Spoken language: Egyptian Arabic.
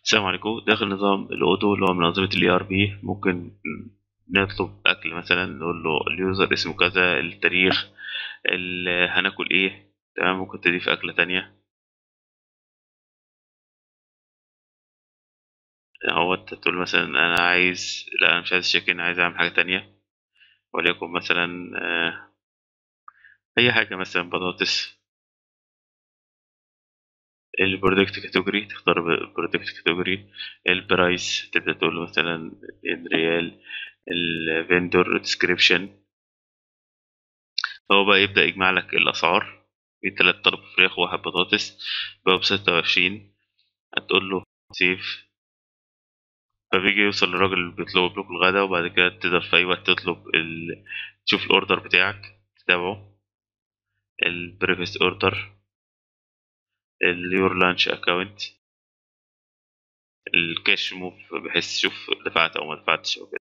السلام عليكم داخل نظام الاوتو اللي هو من انظمه الاي ار بي ممكن نطلب اكل مثلا نقول له اليوزر اسمه كذا التاريخ ال- هناكل ايه تمام ممكن تضيف اكله تانية هو انت تقول مثلا انا عايز لا انا مش عايز تشيكن عايز اعمل حاجه تانية وليكن مثلا آه، اي حاجه مثلا بطاطس البرودكت كاتيجوري تختار البرودكت كاتيجوري البرايس تبدا تقول له مثلا الريال الفيندور ديسكريبشن هو بقى يبدأ يجمع لك الأسعار في تلات طلب فراخ وواحد بطاطس بقى بستة وعشرين هتقول له سيف فبيجي يوصل للراجل اللي بيطلب لك الغدا وبعد كده تقدر في أي وقت تطلب ال... تشوف الأوردر بتاعك تتابعه البريفست أوردر اليور لانش أكاونت الكاش موف بحيث تشوف دفعت أو ما دفعتش أو كده